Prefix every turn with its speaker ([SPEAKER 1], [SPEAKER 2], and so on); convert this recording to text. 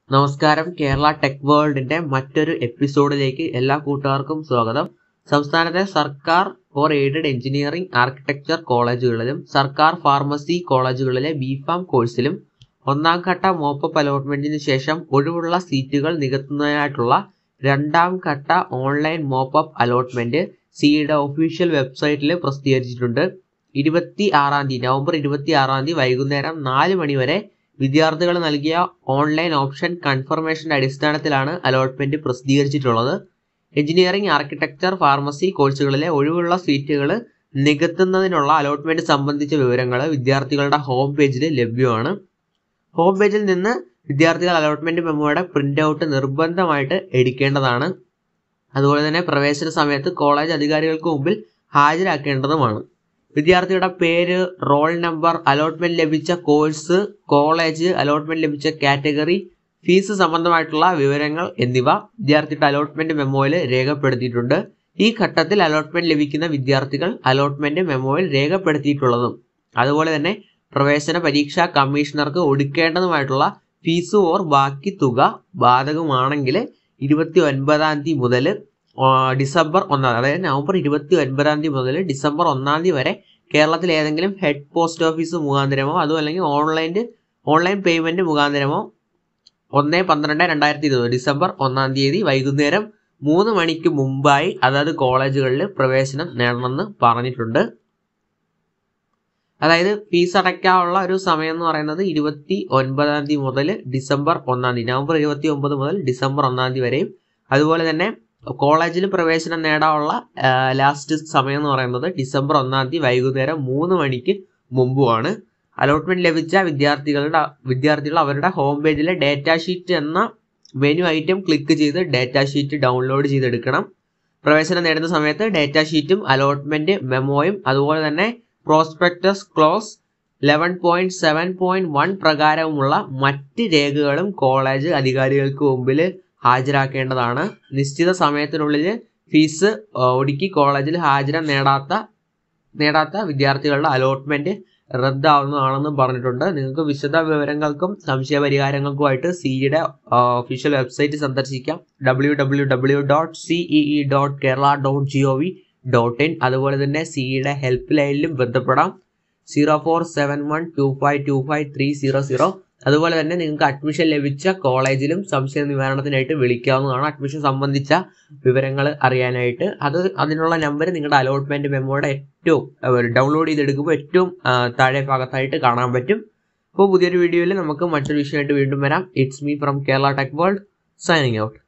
[SPEAKER 1] നമസ്കാരം കേരള ടെക് വേൾഡിന്റെ മറ്റൊരു എപ്പിസോഡിലേക്ക് എല്ലാ കൂട്ടുകാർക്കും സ്വാഗതം സംസ്ഥാനത്തെ സർക്കാർ ഫോർ എയ്ഡഡ് എഞ്ചിനീയറിംഗ് ആർക്കിടെക്ചർ കോളേജുകളിലും സർക്കാർ ഫാർമസി കോളേജുകളിലെ ബിഫാം കോഴ്സിലും ഒന്നാം ഘട്ട മോപ്പപ്പ് അലോട്ട്മെന്റിന് ശേഷം ഒഴിവുള്ള സീറ്റുകൾ നികത്തുന്നതിനായിട്ടുള്ള രണ്ടാം ഘട്ട ഓൺലൈൻ മോപ്പപ്പ് അലോട്ട്മെന്റ് സിയുടെ ഒഫീഷ്യൽ വെബ്സൈറ്റിൽ പ്രസിദ്ധീകരിച്ചിട്ടുണ്ട് ഇരുപത്തി ആറാം തീയതി നവംബർ ഇരുപത്തി ആറാം തീയതി വൈകുന്നേരം നാല് മണി വരെ വിദ്യാർത്ഥികൾ നൽകിയ ഓൺലൈൻ ഓപ്ഷൻ കൺഫർമേഷന്റെ അടിസ്ഥാനത്തിലാണ് അലോട്ട്മെന്റ് പ്രസിദ്ധീകരിച്ചിട്ടുള്ളത് എഞ്ചിനീയറിംഗ് ആർക്കിടെക്ചർ ഫാർമസി കോഴ്സുകളിലെ ഒഴിവുള്ള സീറ്റുകൾ നികത്തുന്നതിനുള്ള അലോട്ട്മെന്റ് സംബന്ധിച്ച വിവരങ്ങൾ വിദ്യാർത്ഥികളുടെ ഹോം പേജിൽ ലഭ്യമാണ് ഹോം പേജിൽ നിന്ന് വിദ്യാർത്ഥികൾ അലോട്ട്മെന്റ് മെമ്മോയുടെ പ്രിന്റ് ഔട്ട് നിർബന്ധമായിട്ട് എടുക്കേണ്ടതാണ് അതുപോലെ തന്നെ പ്രവേശന സമയത്ത് കോളേജ് അധികാരികൾക്ക് മുമ്പിൽ ഹാജരാക്കേണ്ടതുമാണ് വിദ്യാർത്ഥിയുടെ പേര് റോൾ നമ്പർ അലോട്ട്മെന്റ് ലഭിച്ച കോഴ്സ് കോളേജ് അലോട്ട്മെന്റ് ലഭിച്ച കാറ്റഗറി ഫീസ് സംബന്ധമായിട്ടുള്ള വിവരങ്ങൾ എന്നിവ വിദ്യാർത്ഥിയുടെ അലോട്ട്മെന്റ് മെമ്മോയിൽ രേഖപ്പെടുത്തിയിട്ടുണ്ട് ഈ ഘട്ടത്തിൽ അലോട്ട്മെന്റ് ലഭിക്കുന്ന വിദ്യാർത്ഥികൾ അലോട്ട്മെന്റ് മെമ്മോയിൽ രേഖപ്പെടുത്തിയിട്ടുള്ളതും അതുപോലെ തന്നെ പ്രവേശന പരീക്ഷാ കമ്മീഷണർക്ക് ഒടുക്കേണ്ടതുമായിട്ടുള്ള ഫീസ് ഓർ ബാക്കി തുക ബാധകമാണെങ്കിൽ ഇരുപത്തി ഒൻപതാം തീയതി മുതൽ ഡിസംബർ ഒന്നാം അതായത് നവംബർ ഇരുപത്തി ഒൻപതാം തീയതി മുതൽ ഡിസംബർ ഒന്നാം തീയതി വരെ കേരളത്തിൽ ഏതെങ്കിലും ഹെഡ് പോസ്റ്റ് ഓഫീസ് മുഖാന്തരമോ അതും അല്ലെങ്കിൽ ഓൺലൈൻ ഓൺലൈൻ പേയ്മെന്റ് മുഖാന്തരമോ ഒന്ന് പന്ത്രണ്ട് രണ്ടായിരത്തി ഇരുപത് ഡിസംബർ ഒന്നാം തീയതി വൈകുന്നേരം മൂന്ന് മണിക്ക് മുമ്പായി അതായത് കോളേജുകളിൽ പ്രവേശനം നേടണമെന്ന് പറഞ്ഞിട്ടുണ്ട് അതായത് ഫീസ് അടയ്ക്കാനുള്ള ഒരു സമയം എന്ന് പറയുന്നത് ഇരുപത്തി ഒൻപതാം തീയതി മുതൽ ഡിസംബർ ഒന്നാം തീയതി നവംബർ ഇരുപത്തി ഒമ്പത് മുതൽ ഡിസംബർ ഒന്നാം തീയതി വരെയും അതുപോലെ തന്നെ കോളേജിൽ പ്രവേശനം നേടാനുള്ള ലാസ്റ്റ് സമയം എന്ന് പറയുന്നത് ഡിസംബർ ഒന്നാം തീയതി വൈകുന്നേരം മൂന്ന് മണിക്ക് മുമ്പുമാണ് അലോട്ട്മെന്റ് ലഭിച്ച വിദ്യാർത്ഥികളുടെ വിദ്യാർത്ഥികൾ അവരുടെ ഹോം പേജിലെ ഡേറ്റ ഷീറ്റ് എന്ന മെനു ഐറ്റം ക്ലിക്ക് ചെയ്ത് ഡേറ്റ ഷീറ്റ് ഡൗൺലോഡ് ചെയ്തെടുക്കണം പ്രവേശനം നേടുന്ന സമയത്ത് ഡേറ്റ ഷീറ്റും അലോട്ട്മെന്റ് മെമ്മോയും അതുപോലെ തന്നെ prospectus clause eleven point seven point one പ്രകാരമുള്ള മറ്റ് രേഖകളും കോളേജ് അധികാരികൾക്ക് മുമ്പിൽ ഹാജരാക്കേണ്ടതാണ് നിശ്ചിത സമയത്തിനുള്ളിൽ ഫീസ് ഒടുക്കി കോളേജിൽ ഹാജര നേടാത്ത നേടാത്ത വിദ്യാർത്ഥികളുടെ അലോട്ട്മെന്റ് റദ്ദാവുന്നതാണെന്നും പറഞ്ഞിട്ടുണ്ട് നിങ്ങൾക്ക് വിശദ വിവരങ്ങൾക്കും സംശയ പരിഹാരങ്ങൾക്കുമായിട്ട് സിഇയുടെ ഒഫീഷ്യൽ വെബ്സൈറ്റ് സന്ദർശിക്കാം W W W dot CEE dot Kerala dot G O V dot in അതുപോലെ തന്നെ സിഇയുടെ ഹെൽപ്പ് ലൈനിലും ബന്ധപ്പെടാം zero four seven one two five two five three zero zero അതുപോലെ തന്നെ നിങ്ങൾക്ക് അഡ്മിഷൻ ലഭിച്ച കോളേജിലും സംശയ നിവാരണത്തിനായിട്ട് വിളിക്കാവുന്നതാണ് അഡ്മിഷൻ സംബന്ധിച്ച വിവരങ്ങൾ അറിയാനായിട്ട് അത് അതിനുള്ള നമ്പർ നിങ്ങളുടെ അലോട്ട്മെന്റ് മെമ്മോയുടെ ഏറ്റവും ഡൗൺലോഡ് ചെയ്തെടുക്കുമ്പോൾ ഏറ്റവും താഴെ ഭാഗത്തായിട്ട് കാണാൻ പറ്റും അപ്പോൾ പുതിയൊരു വീഡിയോയിൽ നമുക്ക് മറ്റൊരു വിഷയമായിട്ട് വീണ്ടും വരാം it's me from Kerala tech world signing out